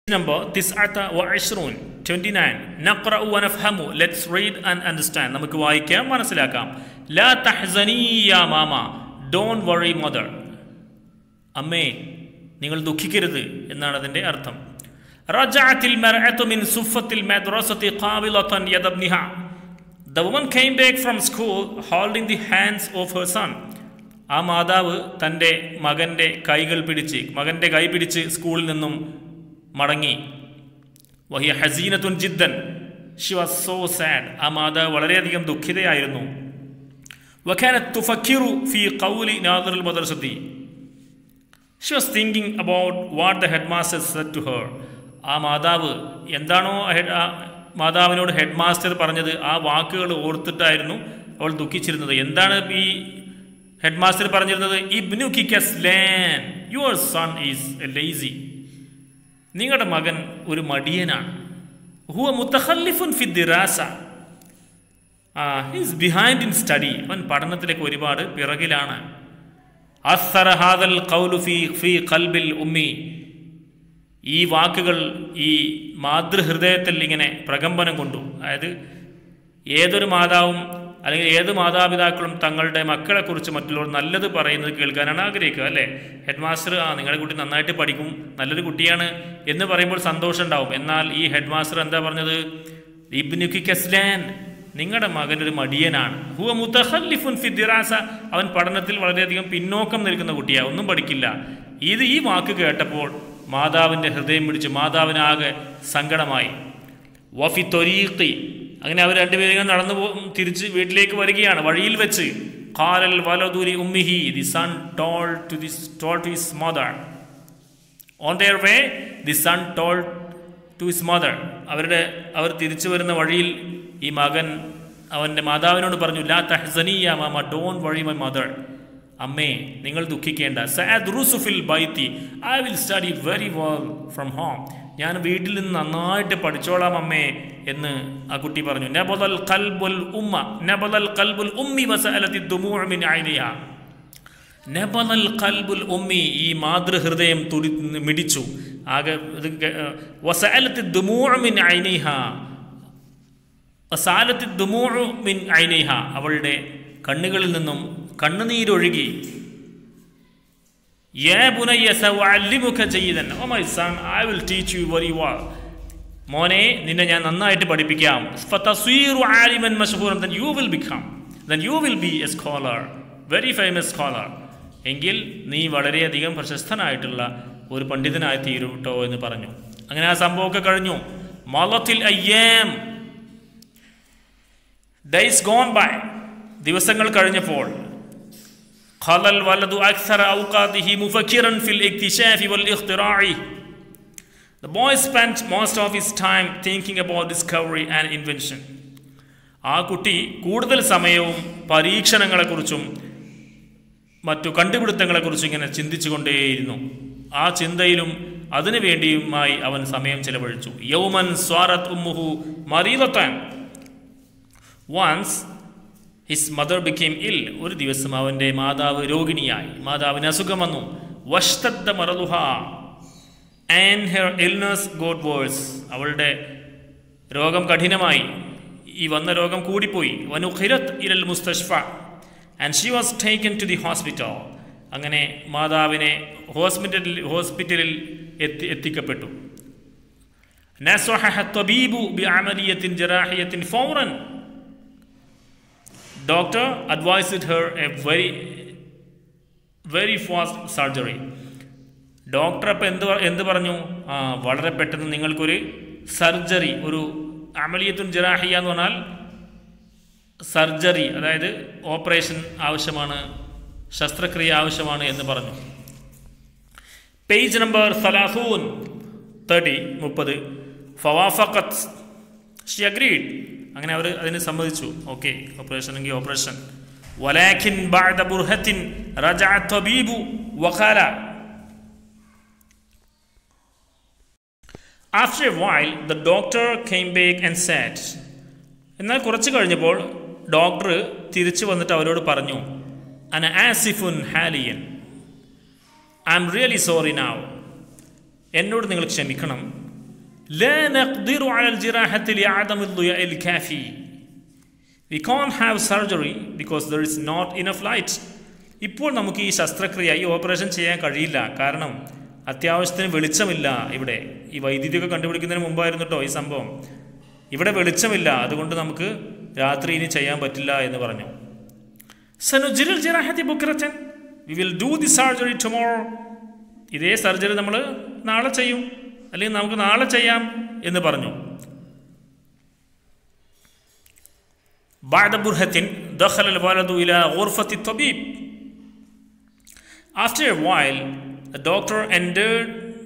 number tis'ata wa ishrun 29 നഖ്റഉ വനഫ്ഹമു let's read and understand നമുക്ക് വായിക്കാം മനസ്സിലാക്കാം ലാ തഹ്സനി യാ മാമ ഡോണ്ട് വറി മദർ അമ്മേ നിങ്ങൾ ദുഃഖിക്കരുത് എന്നാണ് അതിൻ്റെ അർത്ഥം റജഅത്തിൽ മർഅത്തു മിൻ സുഫത്തിൽ മദ്റസത്തി ഖാബിലതൻ യദബ്നിഹ The woman came back from school holding the hands of her son. ആ മാതാവ് തൻ്റെ മകൻ്റെ കൈകൾ പിടിച്ച് മകൻ്റെ കൈ പിടിച്ച് സ്കൂളിൽ നിന്നും മടങ്ങി വഹിയ ഹസീനത്തുൻ ജിദ്ദൻ ഷി വാസ് സോ സാഡ് ആ മാതാവ് വളരെയധികം ദുഃഖിതയായിരുന്നു വഖാനത്ത് തുഫക്കിറു ഫി ഖൗലി നാദിറുൽ മദ്രസത്തി she was thinking about what the headmaster said to her ആ മാതാവ് എന്താണോ ഹെഡ് ആ മാതാവിനോട് ഹെഡ് മാസ്റ്റർ പറഞ്ഞത് ആ വാക്കുകൾ ഓർത്തിട്ടായിരുന്നു അവൾ ദുഃഖിച്ചിരുന്നത് എന്താണ് ഈ ഹെഡ് മാസ്റ്റർ പറഞ്ഞിരുന്നത് ഇബ്നു കിക്കസ്ലാൻ your son is a lazy നിങ്ങളുടെ മകൻ ഒരു മടിയനാണ് ഹുവ മുത്തഖല്ലിഫുൻ ഫി ദിറാസ ആ ഹിസ് ബിഹൈൻഡ് ഇൻ സ്റ്റഡി അവൻ പഠനത്തിലേക്ക് ഒരുപാട് പിറകിലാണ് അസ്സറ ഹാദൽ ഖൗലു ഫി ഫി ഖൽബിൽ ഉമ്മി ഈ വാക്കുകൾ ഈ മാതൃഹൃദയത്തിൽ ഇങ്ങനെ പ്രകമ്പനം കൊണ്ടു അതായത് ഏതൊരു മാതാവും അല്ലെങ്കിൽ ഏത് മാതാപിതാക്കളും തങ്ങളുടെ മക്കളെക്കുറിച്ച് മറ്റുള്ളവർ നല്ലത് പറയുന്നത് കേൾക്കാനാണ് ആഗ്രഹിക്കുക അല്ലേ ഹെഡ് മാസ്റ്റർ ആ നിങ്ങളുടെ കുട്ടി നന്നായിട്ട് പഠിക്കും നല്ലൊരു കുട്ടിയാണ് എന്ന് പറയുമ്പോൾ സന്തോഷം ഉണ്ടാവും എന്നാൽ ഈ ഹെഡ് മാസ്റ്റർ എന്താ പറഞ്ഞത് ഇബ്നുക്കി കസ്ലാൻ നിങ്ങളുടെ മകൻ ഒരു മടിയനാണ് ഹുവ മുത്തഹല്ലിഫുൻ ഫിദിറാസ അവൻ പഠനത്തിൽ വളരെയധികം പിന്നോക്കം നിൽക്കുന്ന കുട്ടിയാണ് ഒന്നും പഠിക്കില്ല ഇത് ഈ വാക്ക് കേട്ടപ്പോൾ മാതാവിൻ്റെ ഹൃദയം പിടിച്ച് മാതാവിനാകെ സങ്കടമായി വഫി തൊരീഖി അങ്ങനെ അവർ രണ്ടുപേരും നടന്നു പോ തിരിച്ച് വീട്ടിലേക്ക് വരികയാണ് വഴിയിൽ വെച്ച് കാലൽ വലദൂരി ഉമ്മിഹി the son told to the told to his mother on their way the son told to his mother അവരുടെ അവർ തിരിച്ചു വരുന്ന വഴിയിൽ ഈ മകൻ അവൻ്റെ മാതാവിനോട് പറഞ്ഞു ലാ തഹ്സനിയ മാമ ഡോൺ വഴി മൈ മദർ അമ്മേ നിങ്ങൾ ദുഃഖിക്കേണ്ട സഅദ് റുസുഫിൽ ബൈത്തി I will study very well from home ഞാൻ വീട്ടിൽ നിന്ന് നന്നായിട്ട് പഠിച്ചോളാം അമ്മേ എന്ന് ആ കുട്ടി പറഞ്ഞു നബദൽ കൽബുൽ ഉമ്മ നബദൽ കൽബുൽ ഉമ്മി വസഅലത്തി ദുമൂഅ മിൻ ഐനിഹ നബദൽ കൽബുൽ ഉമ്മി ഈ മാതൃഹൃദയം തുടി മിടിച്ചു ആകെ ഇത് വസഅലത്തി ദുമൂഅ മിൻ ഐനിഹ വസാലത്തി ദുമൂഅ മിൻ ഐനിഹ അവളുടെ കണ്ണുകളിൽ നിന്നും കണ്ണുനീരൊഴുകി യാ ബുനയ്യ സഅല്ലിമുക ജയ്യിദൻ oh my son I will teach you very well മോനെ നിന്നെ ഞാൻ നന്നായിട്ട് പഠിപ്പിക്കാം ഫതസ്വീറു ആലിമൻ മഷ്ഹൂറൻ then you will become then you will be a scholar very famous scholar എങ്കിൽ നീ വളരെയധികം പ്രശസ്തനായിട്ടുള്ള ഒരു പണ്ഡിതനായി തീരും കേട്ടോ എന്ന് പറഞ്ഞു അങ്ങനെ ആ സംഭവമൊക്കെ കഴിഞ്ഞു മലത്തിൽ അയ്യാം ഡേയ്സ് ഗോൺ ബൈ ദിവസങ്ങൾ കഴിഞ്ഞപ്പോൾ خلى الولد أكثر أوقاته مفكرا في الاكتشاف والاختراع The boy spent most of his time thinking about discovery and invention. ആ കുട്ടി കൂടുതൽ സമയവും പരീക്ഷണങ്ങളെക്കുറിച്ചും മറ്റു കണ്ടുപിടുത്തങ്ങളെക്കുറിച്ചും ഇങ്ങനെ ചിന്തിച്ചുകൊണ്ടേയിരുന്നു ആ ചിന്തയിലും അതിനു വേണ്ടിയുമായി അവൻ സമയം ചെലവഴിച്ചു യൗമൻ സ്വാരത് ഉമ്മുഹു മറീലത്താൻ once his mother became ill ഒരു ദിവസം അവൻ്റെ മാതാവ് രോഗിണിയായി മാതാവിന് അസുഖം വന്നു വഷ്തദ്ദ മറലുഹ and her illness got worse അവളുടെ രോഗം കഠിനമായി ഈ വന്ന രോഗം കൂടിപ്പോയി വനുഖിരത് ഇരൽ മുസ്തഷ്ഫ and she was taken to the hospital അങ്ങനെ മാതാവിനെ ഹോസ്പിറ്റലിൽ ഹോസ്പിറ്റലിൽ എത്തി എത്തിക്കപ്പെട്ടു നസ്വഹ തബീബു ബി അമലിയത്തിൻ ജറാഹിയത്തിൻ ഫൗറൻ doctor advised her a very very fast surgery doctor അപ്പം എന്ത് എന്ത് പറഞ്ഞു ആ വളരെ പെട്ടെന്ന് നിങ്ങൾക്കൊരു സർജറി ഒരു അമലിയത്തുൻ ജറാഹിയ എന്ന് പറഞ്ഞാൽ സർജറി അതായത് ഓപ്പറേഷൻ ആവശ്യമാണ് ശസ്ത്രക്രിയ ആവശ്യമാണ് എന്ന് പറഞ്ഞു പേജ് നമ്പർ സലാഫൂൻ തേർട്ടി മുപ്പത് ഫവാഫക്കത്ത് ഷി അഗ്രീഡ് അങ്ങനെ അവർ അതിന് സമ്മതിച്ചു ഓക്കെ ഓപ്പറേഷൻ എങ്കിൽ ഓപ്പറേഷൻ വലാഖിൻ ബഅദ ബുർഹത്തിൻ റജഅ തബീബു വഖാല after a while the doctor came back and sat എന്നാൽ കുറച്ച് കഴിഞ്ഞപ്പോൾ ഡോക്ടർ തിരിച്ചു വന്നിട്ട് അവരോട് പറഞ്ഞു അന ആസിഫുൻ ഹാലിയൻ I am really sorry now എന്നോട് നിങ്ങൾ ക്ഷമിക്കണം لا نقدر على الجراحة لعدم الضياء الكافي We can't have surgery because there is not enough light. ഇപ്പോൾ നമുക്ക് ഈ ശസ്ത്രക്രിയ ഈ ഓപ്പറേഷൻ ചെയ്യാൻ കഴിയില്ല കാരണം അത്യാവശ്യത്തിന് വെളിച്ചമില്ല ഇവിടെ ഈ വൈദ്യുതിയൊക്കെ കണ്ടുപിടിക്കുന്നതിന് മുമ്പായിരുന്നു കേട്ടോ ഈ സംഭവം ഇവിടെ വെളിച്ചമില്ല അതുകൊണ്ട് നമുക്ക് രാത്രി ഇനി ചെയ്യാൻ പറ്റില്ല എന്ന് പറഞ്ഞു സനുജിൽ ജിറാഹത്തി ബുക്രച്ചൻ we will do the surgery tomorrow ഇതേ സർജറി നമ്മൾ നാളെ ചെയ്യും അല്ലെങ്കിൽ നമുക്ക് നാളെ ചെയ്യാം എന്ന് പറഞ്ഞു بعد برهة دخل الولد إلى غرفة الطبيب After a while, the doctor entered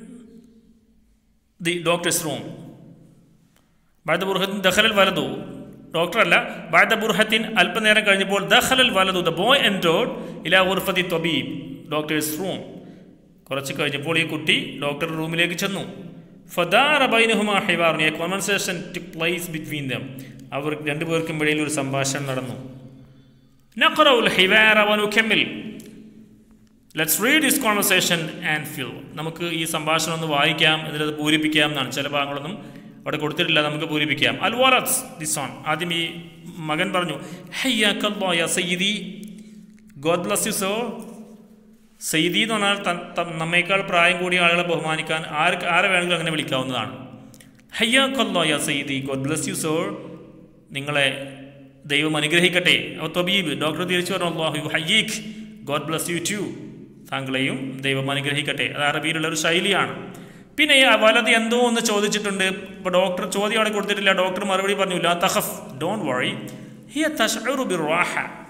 the doctor's room. بعد برهة دخل الولد doctor അല്ല ബാദ ബുർഹത്തിൻ അല്പനേരം കഴിഞ്ഞപ്പോൾ ദഖലൽ വലതു ദ ബോയ് എൻറ്റോഡ് ഇല ഉർഫത്തി തൊബീബ് ഡോക്ടേഴ്സ് റൂം കുറച്ച് കഴിഞ്ഞപ്പോൾ ഈ കുട്ടി ഡോക്ടറുടെ റൂമിലേക്ക് ചെന്നു ഫദാർ ബൈനഹുമാ ഹിവാറിനെ conversation took place between them അവർ രണ്ടുപേർക്കും ഇടയിൽ ഒരു സംഭാഷണം നടന്നു നഖറൗൽ ഹിവാറ വനുഖമിൽ let's read this conversation and fill നമുക്ക് ഈ സംഭാഷണം ഒന്ന് വായിക്കാം എന്നിട്ട് പൂരിപ്പിക്കാം എന്നാണ് ചില ഭാഗങ്ങളൊന്നും അവിടെ കൊടുത്തിട്ടില്ല നമുക്ക് പൂരിപ്പിക്കാം അൽ വാലത്സ് ദിസ് ഓൺ ആദ്യം ഈ മകൻ പറഞ്ഞു ഹയ്യാക്കല്ലോ സയ്യിദി ഗോഡ് ബ്ലസ് യു സോ സയ്യിദി എന്ന് പറഞ്ഞാൽ ത- ത- നമ്മേക്കാൾ പ്രായം കൂടിയ ആളുകളെ ബഹുമാനിക്കാൻ ആർക്ക് ആരെ വേണമെങ്കിലും അങ്ങനെ വിളിക്കാവുന്നതാണ് ഹയ്യാക്കല്ലോ യാ സയ്യിദി ഗോഡ് ബ്ലസ് യു സോ നിങ്ങളെ ദൈവം അനുഗ്രഹിക്കട്ടെ അപ്പോൾ തൊബീബ് ഡോക്ടർ തിരിച്ചു പറഞ്ഞു അള്ളാഹു ഹയ്യീഖ് ഗോഡ് ബ്ലസ് യു ടു താങ്കളെയും ദൈവം അനുഗ്രഹിക്കട്ടെ അത് അറബിയിലുള്ള ഒരു ശൈലിയാണ് പിന്നെ ഈ വലത് എന്തോ ഒന്ന് ചോദിച്ചിട്ടുണ്ട് ഇപ്പോൾ ഡോക്ടർ ചോദ്യം അവിടെ കൊടുത്തിട്ടില്ല ഡോക്ടർ മറുപടി പറഞ്ഞു ലാ തഹഫ് ഡോണ്ട് വറി ഹിയ തഷ്ഉറു ബിർറാഹ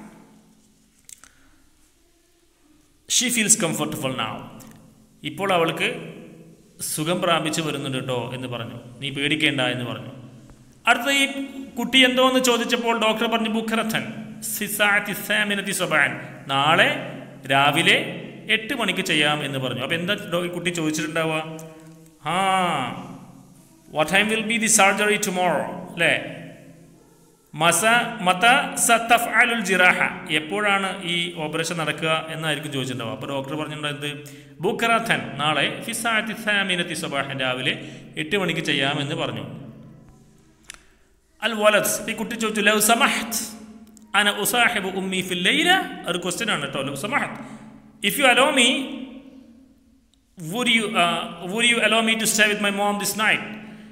ഷീ ഫീൽസ് കംഫർട്ടബിൾ നാവ് ഇപ്പോൾ അവൾക്ക് സുഖം പ്രാപിച്ചു വരുന്നുണ്ട് കേട്ടോ എന്ന് പറഞ്ഞു നീ പേടിക്കേണ്ട എന്ന് പറഞ്ഞു അടുത്ത ഈ കുട്ടി എന്തോ എന്ന് ചോദിച്ചപ്പോൾ ഡോക്ടർ പറഞ്ഞു ബുഖറഥൻ സിസാത്തി സാമിനത്തി സബാൻ നാളെ രാവിലെ എട്ട് മണിക്ക് ചെയ്യാം എന്ന് പറഞ്ഞു അപ്പോൾ എന്താ ഡോ- ഈ കുട്ടി ചോദിച്ചിട്ടുണ്ടാവുക ആ what time will be the surgery tomorrow അല്ലേ മസ മത സത്തഫ് അലുൽ ജിറാഹ എപ്പോഴാണ് ഈ ഓപ്പറേഷൻ നടക്കുക എന്നായിരിക്കും ചോദിച്ചിട്ടുണ്ടാവുക അപ്പോൾ ഡോക്ടർ പറഞ്ഞിട്ടുണ്ടായത് ബുക്കറാഥൻ നാളെ ഫിസാത്തി സാമിനത്തി സബാഹൻ രാവിലെ എട്ട് മണിക്ക് ചെയ്യാമെന്ന് പറഞ്ഞു അൽ വലത് ഈ കുട്ടി ചോദിച്ചു ലവ് സമഹത്ത് അന ഉസാഹിബ് ഉമ്മി ഫിൽ ലൈല ഒരു ക്വസ്റ്റ്യൻ ആണ് കേട്ടോ ലവ് സമഹത്ത് if you allow me would you uh, would you allow me to stay with my mom this night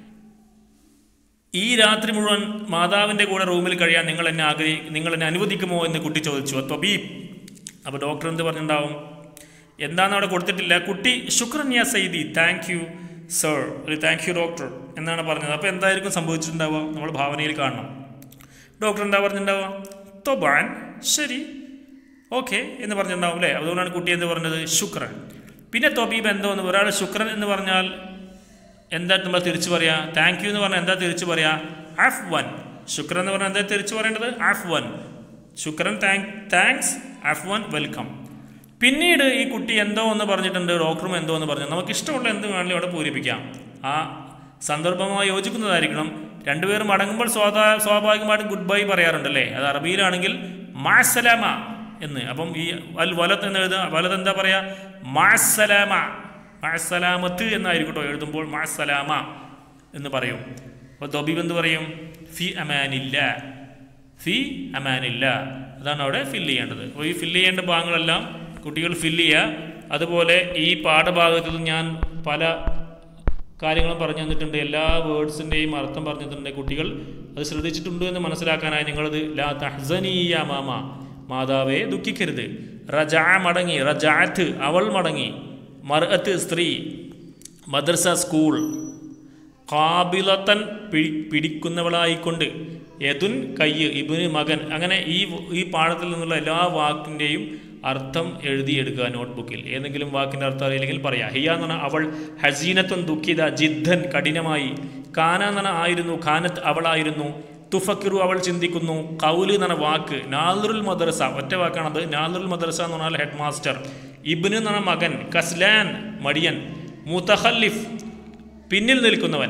ഈ രാത്രി മുഴുവൻ മാതാവിൻ്റെ കൂടെ റൂമിൽ കഴിയാൻ നിങ്ങൾ എന്നെ ആഗ്രഹി നിങ്ങൾ എന്നെ അനുവദിക്കുമോ എന്ന് കുട്ടി ചോദിച്ചു അപ്പോൾ ബീ അപ്പോൾ ഡോക്ടർ എന്ത് പറഞ്ഞിട്ടുണ്ടാവും എന്താണെന്ന് അവിടെ കൊടുത്തിട്ടില്ല കുട്ടി ശുക്രൻ യാ സൈദി താങ്ക് യു സർ ഒരു താങ്ക് യു ഡോക്ടർ എന്നാണ് പറഞ്ഞത് അപ്പോൾ എന്തായിരിക്കും സംഭവിച്ചിട്ടുണ്ടാവുക നമ്മൾ ഭാവനയിൽ കാണണം ഡോക്ടർ എന്താ പറഞ്ഞിട്ടുണ്ടാവുക തൊബാൻ ശരി ഓക്കെ എന്ന് പറഞ്ഞിട്ടുണ്ടാവും അല്ലേ അതുകൊണ്ടാണ് കുട്ടി എന്ത് പറഞ്ഞത് ശുക്രൻ പിന്നെ തൊബീബ് എന്തോ എന്ന് ഒരാൾ ശുക്രൻ എന്ന് പറഞ്ഞാൽ എന്താ നമ്മൾ തിരിച്ചു പറയാ താങ്ക് യു എന്ന് പറഞ്ഞാൽ എന്താ തിരിച്ചു പറയാ ആഫ് വൺ ശുക്രൻ എന്ന് പറഞ്ഞാൽ എന്താ തിരിച്ചു പറയേണ്ടത് ആഫ് വൺ ശുക്രൻ താങ്ക് താങ്ക്സ് ആഫ് വൺ വെൽക്കം പിന്നീട് ഈ കുട്ടി എന്തോ എന്ന് പറഞ്ഞിട്ടുണ്ട് ഡോക്ടറും എന്തോ എന്ന് പറഞ്ഞു നമുക്ക് ഇഷ്ടമുള്ള എന്ത് വേണമെങ്കിലും അവിടെ പൂരിപ്പിക്കാം ആ സന്ദർഭമായി യോജിക്കുന്നതായിരിക്കണം രണ്ടുപേരും മടങ്ങുമ്പോൾ സ്വാഭാ സ്വാഭാവികമായിട്ടും ഗുഡ് ബൈ പറയാറുണ്ടല്ലേ അത് അറബിയിലാണെങ്കിൽ മാസലാമ എന്ന് അപ്പം ഈ അൽ വലത്ത് എന്ന് എഴുതുക വലത് എന്താ പറയാ മാസലാമ മാസലാമത്ത് എന്നായിരിക്കും കേട്ടോ എഴുതുമ്പോൾ മാസലാമ എന്ന് പറയും അപ്പോൾ ദബീബ് എന്ത് പറയും ഫി അമാനില്ല ഫി അമാനില്ല അതാണ് അവിടെ ഫില്ല് ചെയ്യേണ്ടത് അപ്പോൾ ഈ ഫില്ല് ചെയ്യേണ്ട ഭാഗങ്ങളെല്ലാം കുട്ടികൾ ഫില്ല് ചെയ്യുക അതുപോലെ ഈ പാഠഭാഗത്തിൽ ഞാൻ പല കാര്യങ്ങളും പറഞ്ഞു തന്നിട്ടുണ്ട് എല്ലാ വേർഡ്സിൻ്റെയും അർത്ഥം പറഞ്ഞു തന്നിട്ടുണ്ട് കുട്ടികൾ അത് ശ്രദ്ധിച്ചിട്ടുണ്ട് എന്ന് മനസ്സിലാക്കാനായി നിങ്ങളത് ലാ തഹ്സനീയ മാമ മാതാവെ ദുഃഖിക്കരുത് റജാ മടങ്ങി റജാത്ത് അവൾ മടങ്ങി മർഅത്ത് സ്ത്രീ മദ്രസ സ്കൂൾ കാബിലത്തൻ പിടി പിടിക്കുന്നവളായിക്കൊണ്ട് യതുൻ കയ്യ് ഇബിന് മകൻ അങ്ങനെ ഈ ഈ പാഠത്തിൽ നിന്നുള്ള എല്ലാ വാക്കിൻ്റെയും അർത്ഥം എഴുതിയെടുക്കുക നോട്ട്ബുക്കിൽ ഏതെങ്കിലും വാക്കിൻ്റെ അർത്ഥം അറിയില്ലെങ്കിൽ പറയാം ഹിയ എന്ന് പറഞ്ഞാൽ അവൾ ഹസീനത്വൻ ദുഃഖിത ജിദ്ധൻ കഠിനമായി കാന എന്ന് പറഞ്ഞാൽ ആയിരുന്നു ഖാനത്ത് അവളായിരുന്നു തുഫക്കിറു അവൾ ചിന്തിക്കുന്നു കൗല് എന്ന് പറഞ്ഞ വാക്ക് നാലുൽ മദ്രസ ഒറ്റ വാക്കാണത് നാലുൽ മദ്രസ എന്ന് പറഞ്ഞാൽ ഹെഡ് മാസ്റ്റർ ഇബിന് എന്ന് പറഞ്ഞ മകൻ കസ്ലാൻ മടിയൻ മുത്തഹല്ലിഫ് പിന്നിൽ നിൽക്കുന്നവൻ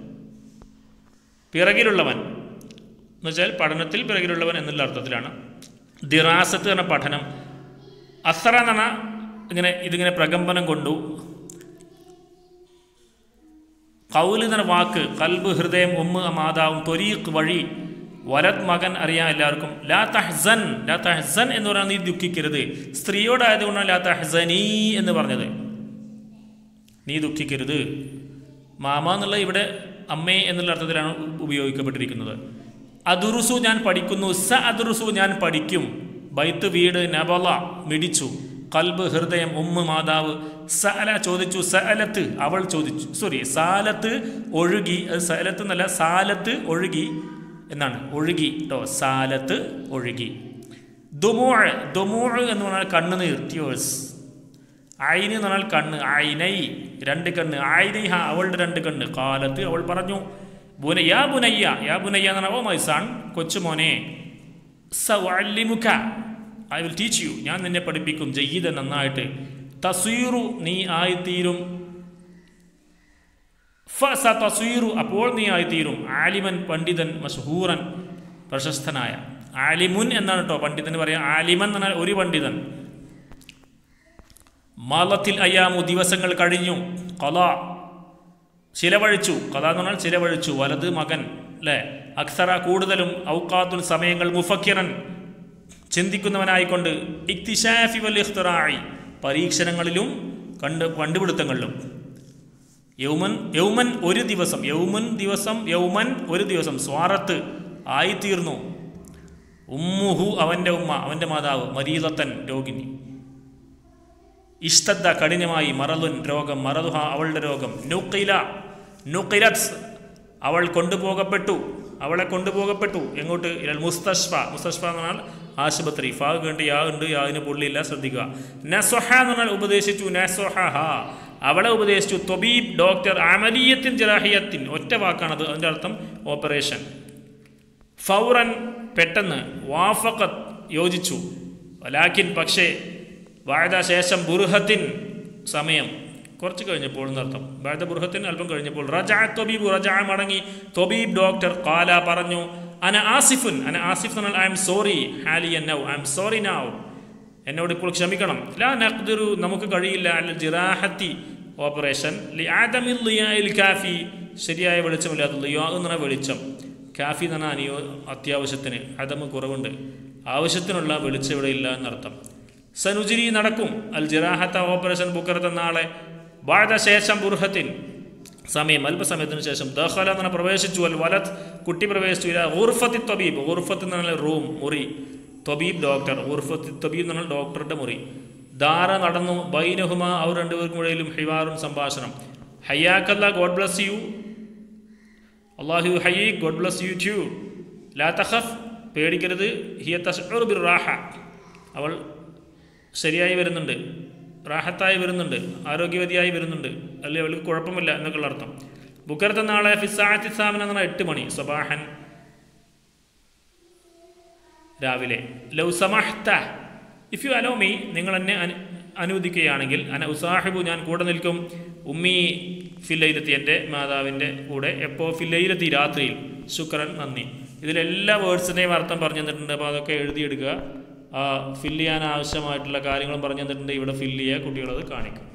പിറകിലുള്ളവൻ എന്ന് വെച്ചാൽ പഠനത്തിൽ പിറകിലുള്ളവൻ എന്നുള്ള അർത്ഥത്തിലാണ് ദിറാസത്ത് എന്ന പഠനം അസറ എന്ന് പറഞ്ഞാൽ ഇങ്ങനെ ഇതിങ്ങനെ പ്രകമ്പനം കൊണ്ടു കൗല് എന്ന വാക്ക് കൽബ് ഹൃദയം ഉമ്മ മാതാവും തൊരീഖ് വഴി വലത് മകൻ അറിയാം എല്ലാവർക്കും ലാ തഹ്സൻ ലാ തഹ്സൻ എന്ന് പറഞ്ഞാൽ നീ ദുഃഖിക്കരുത് സ്ത്രീയോടായതുകൊണ്ടാണ് ലാ തഹ്സനീ എന്ന് പറഞ്ഞത് നീ ദുഃഖിക്കരുത് മാമ എന്നുള്ള ഇവിടെ അമ്മേ എന്നുള്ള അർത്ഥത്തിലാണ് ഉപയോഗിക്കപ്പെട്ടിരിക്കുന്നത് അതുറുസു ഞാൻ പഠിക്കുന്നു സ അതുറുസു ഞാൻ പഠിക്കും ബൈത്ത് വീട് നബല മിടിച്ചു കൽബ് ഹൃദയം ഉമ്മ മാതാവ് സഅല ചോദിച്ചു സഅലത്ത് അവൾ ചോദിച്ചു സോറി സാലത്ത് ഒഴുകി അത് സഅലത്ത് എന്നല്ല സാലത്ത് ഒഴുകി എന്നാണ് ഒഴുകി കേട്ടോ സാലത്ത് ഒഴുകി ദുമോഴ് ദുമോഴ് എന്ന് പറഞ്ഞാൽ കണ്ണുനീർ ട്യൂഴ്സ് ഐന് എന്ന് പറഞ്ഞാൽ കണ്ണ് ഐനൈ രണ്ട് കണ്ണ് ഐനൈഹ അവളുടെ രണ്ട് കണ്ണ് കാലത്ത് അവൾ പറഞ്ഞു ബുന യാ ബുനയ്യ യാ ബുനയ്യ എന്ന് പറഞ്ഞാൽ ഓ മൈ സൺ കൊച്ചുമോനെ സഅല്ലിമുക ഐ വിൽ ടീച്ച് യു ഞാൻ നിന്നെ പഠിപ്പിക്കും ജയ്യിദ നന്നായിട്ട് തസീറു നീ ആയിത്തീരും ഫ സ തസീറു അപ്പോൾ നീ ആയിത്തീരും ആലിമൻ പണ്ഡിതൻ മഷഹൂറൻ പ്രശസ്തനായ ആലിമുൻ എന്നാണ് കേട്ടോ പണ്ഡിതന് പറയാം ആലിമൻ എന്ന് പറഞ്ഞാൽ ഒരു പണ്ഡിതൻ മാലത്തിൽ അയ്യാമു ദിവസങ്ങൾ കഴിഞ്ഞു കല ചിലവഴിച്ചു കല എന്ന് പറഞ്ഞാൽ ചിലവഴിച്ചു വലത് മകൻ അല്ലേ അക്സറ കൂടുതലും ഔക്കാത്തുൽ സമയങ്ങൾ മുഫക്കിറൻ ചിന്തിക്കുന്നവനായിക്കൊണ്ട് ഇക്തിഷാഫി വൽ ഇഖ്തിറായി പരീക്ഷണങ്ങളിലും കണ്ട് കണ്ടുപിടുത്തങ്ങളിലും യൗമൻ യൗമൻ ഒരു ദിവസം യൗമൻ ദിവസം യൗമൻ ഒരു ദിവസം സ്വാറത്ത് ആയിത്തീർന്നു ഉമ്മുഹു അവൻ്റെ ഉമ്മ അവൻ്റെ മാതാവ് മരീലത്തൻ രോഗിണി ഇഷ്ടദ്ദ കഠിനമായി മറലുൻ രോഗം മറലുഹ അവളുടെ രോഗം നുക്കില നുക്കിലത്ത് അവൾ കൊണ്ടുപോകപ്പെട്ടു അവളെ കൊണ്ടുപോകപ്പെട്ടു എങ്ങോട്ട് ഇരൽ മുസ്തഷ്ഫ മുസ്തഷ്ഫ എന്ന് പറഞ്ഞാൽ ആശുപത്രി ഫാ കണ്ട് യാ ഉണ്ട് യാതിന് പുള്ളിയില്ല ശ്രദ്ധിക്കുക നസൊഹ എന്ന് പറഞ്ഞാൽ ഉപദേശിച്ചു നസൊഹ അവളെ ഉപദേശിച്ചു തൊബീബ് ഡോക്ടർ അമലിയത്തിൻ ജറാഹിയത്തിൻ ഒറ്റ വാക്കാണത് അതിൻ്റെ അർത്ഥം ഓപ്പറേഷൻ ഫൗറൻ പെട്ടെന്ന് വാഫക്കത്ത് യോജിച്ചു വലാക്കിൻ പക്ഷേ വാഴത ശേഷം ബുർഹത്തിൻ സമയം കുറച്ച് കഴിഞ്ഞപ്പോൾ എന്നർത്ഥം വാഴത ബുർഹത്തിന് അല്പം കഴിഞ്ഞപ്പോൾ റജാ തൊബീബ് റജാ മടങ്ങി തൊബീബ് ഡോക്ടർ കാല പറഞ്ഞു അന ആസിഫുൻ അന ആസിഫ് എന്നാൽ ഐ എം സോറി ഹാലിയൻ now I am sorry now എന്നോട് ഇപ്പോൾ ക്ഷമിക്കണം ലാ നഖ്ദിറു നമുക്ക് കഴിയില്ല അൽ ജിറാഹത്തി ഓപ്പറേഷൻ ലി ആദമിൽ ലിയായിൽ കാഫി ശരിയായ വെളിച്ചമില്ലാത്ത ലിയോ എന്ന് പറഞ്ഞ വെളിച്ചം കാഫി എന്ന് പറഞ്ഞാൽ അനിയോ അത്യാവശ്യത്തിന് അതമ് കുറവുണ്ട് ആവശ്യത്തിനുള്ള വെളിച്ചം ഇവിടെ ഇല്ല എന്നർത്ഥം സനുജിരി നടക്കും അൽ ജിറാഹത്ത ഓപ്പറേഷൻ ബുക്കറത്ത നാളെ വാഴ ശേഷം ബുർഹത്തിൻ സമയം അല്പസമയത്തിന് ശേഷം ദഹല എന്ന് പറഞ്ഞാൽ പ്രവേശിച്ചു അൽ വലത് കുട്ടി പ്രവേശിച്ചു ഇല്ല ഉർഫത്തി തൊബീബ് ഉർഫത്ത് എന്ന് പറഞ്ഞാൽ റൂം മുറി തൊബീബ് ഡോക്ടർ ഉർഫത്തി തൊബീബ് എന്ന് പറഞ്ഞാൽ ഡോക്ടറുടെ മുറി ദാറ നടന്നു ബൈനഹുമ അവർ രണ്ടുപേർക്കും ഇടയിലും ഹിവാറും സംഭാഷണം ഹയ്യാക്കല്ല ഗോഡ് ബ്ലസ് യു അള്ളാഹു ഹയ്യി ഗോഡ് ബ്ലസ് യു ട്യൂ ലാ തഖഫ് പേടിക്കരുത് ഹിയ തഷ്ഉർ ബിർ റാഹ അവൾ ശരിയായി വരുന്നുണ്ട് റാഹത്തായി വരുന്നുണ്ട് ആരോഗ്യവതിയായി വരുന്നുണ്ട് അല്ലെങ്കിൽ അവൾക്ക് കുഴപ്പമില്ല എന്നൊക്കെയുള്ള അർത്ഥം ബുക്കർത്ത നാളെ ഫിസാത്തി സാമൻ എന്ന് പറഞ്ഞാൽ എട്ട് മണി സബാഹൻ രാവിലെ ലൗ സമഹ്ത ഇഫ് യു അലോ മീ നിങ്ങൾ എന്നെ അനു അനുവദിക്കുകയാണെങ്കിൽ അന ഉസാഹിബു ഞാൻ കൂടെ നിൽക്കും ഉമ്മി ഫില്ലയിലെത്തി എൻ്റെ മാതാവിൻ്റെ കൂടെ എപ്പോൾ ഫില്ലയിലെത്തി രാത്രിയിൽ ശുക്രൻ നന്ദി ഇതിലെല്ലാ വേർഡ്സിൻ്റെയും അർത്ഥം പറഞ്ഞു തന്നിട്ടുണ്ട് അപ്പോൾ അതൊക്കെ എഴുതിയെടുക്കുക ഫില്ല് ചെയ്യാൻ ആവശ്യമായിട്ടുള്ള കാര്യങ്ങളും പറഞ്ഞു തന്നിട്ടുണ്ട് ഇവിടെ ഫില്ല് ചെയ്യുക കുട്ടികളത് കാണിക്കും